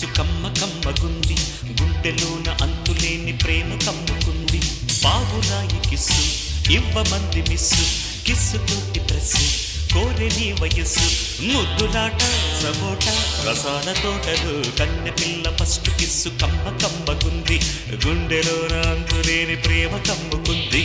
kiss కమ్మ కమ్మగుంది గుండెలోన అంతులేని ప్రేమ కమ్ముకుంది బాబురాయి కిస్సు ఇవ్వమంది మిస్సు కిస్సు తోటి ప్రెస్సు కోరె నీ వయస్సు ముద్దులాట సపోట రసాల తోటలు కన్నె పిల్ల ఫస్ట్ కిస్సు కమ్మ కమ్మగుంది గుండెలోన అంతులేని ప్రేమ కమ్ముకుంది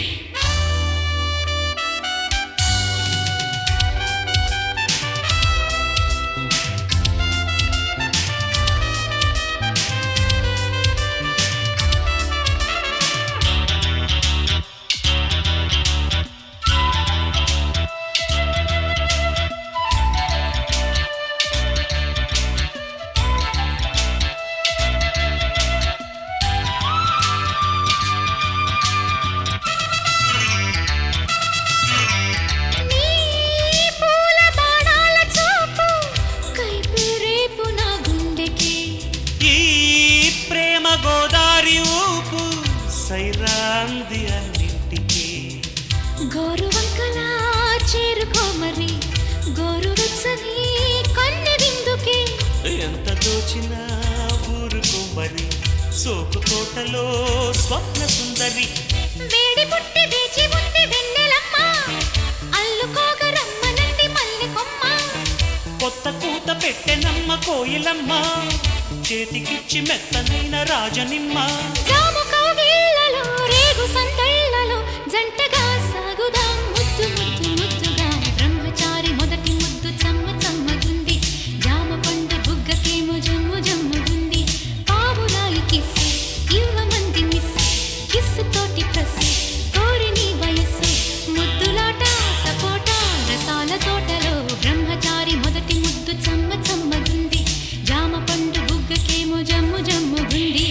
నీ పూల బాణాల చూపు కైపు రేపు నా గుండెకి ఈ ప్రేమ గోదారి ఊపు సైరాంది అన్నింటికి గోరు వంకలా చేరుకో మరి గోరు వెచ్చని కన్నె విందుకి ఎంత దోచినా ఊరుకో మరి సోకు తోటలో స్వప్న సుందరి వేడి పుట్టి వేచి ఉంది వెన్నెలమ్మ అల్లుకోగ రమ్మనండి మల్లె కొమ్మ కొత్త కూత పెట్టెనమ్మ కోయిలమ్మ చేతికిచ్చి మెత్తనైన రాజనిమ్మ జాము కౌగిళ్ళలో రేగు సందళ్ళలో జంటగా సాగుదాం ముద్దు ముద్దు ముద్దుగా బ్రహ్మచారి మొదటి ముద్దు చమ్మ చమ్మగుంది జామ పండు బుగ్గకేమో జమ్ము జమ్ముగుంది పావురాయి కిస్సు ఇవ్వమంది మిస్సు కిస్సు తోటి ప్రస్సు కోరి నీ వయస్సు ముద్దులాట సపోట రసాల తోటలో బ్రహ్మచారి మొదటి ముద్దు చమ్మ చమ్మగుంది జామ పండు బుగ్గకేమో జమ్ము జమ్ముగుంది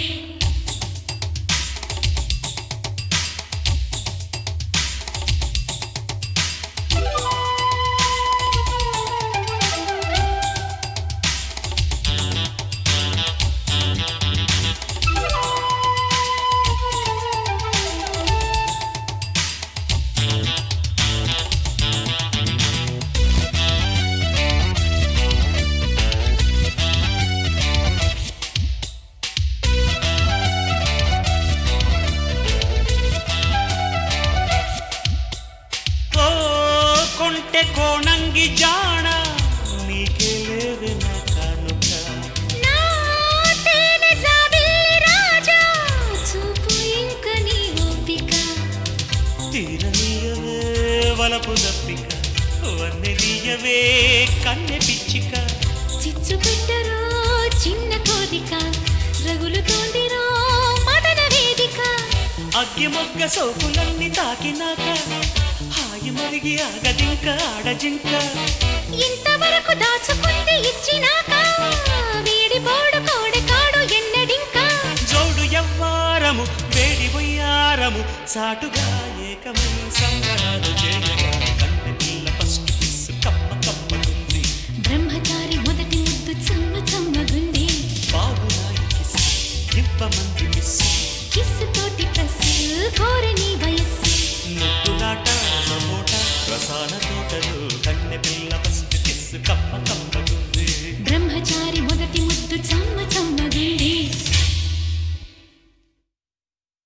ఓ కొంటె కోణంగి జాణ నీకే లేవే నా కానుక నా తేనె జాబిల్లి రాజా చూపు ఇంక నీ ఓపిక తీరనీయవే వలపు దప్పిక వన్నెనీయవే కన్నె పిచ్చిక చిచ్చు పెట్టరో చిన్న కోరిక రగులుతోందిరో మదన వేదిక అగ్గి మొగ్గ సోకులన్నీ తాకినాక హాయి మరిగి ఆగదింక ఆడజింక ఇంతవరకు దాచుకుంది ఇచ్చినాక వేడి పోడు కోడె కాడు ఎన్నడింకా జోడు ఎవ్వారము వేడి బొయ్యారము చాటుగా ఏకమై సంబరాలు చేయగా కన్నె పిల్ల ఫస్ట్ కిస్ కమ్మ కమ్మగుంది బ్రహ్మచారి మొదటి ముద్దు చమ్మ చమ్మగుంది బాబురాయి కిస్ ఇవ్వమంది మిస్ కిస్సు తోటి ప్రస్సు కోరని వయస్సు ముద్దులాట సమోట రసాల తోటలు కన్నె పిల్ల ఫస్ట్ కిస్ కమ్మ కమ్మ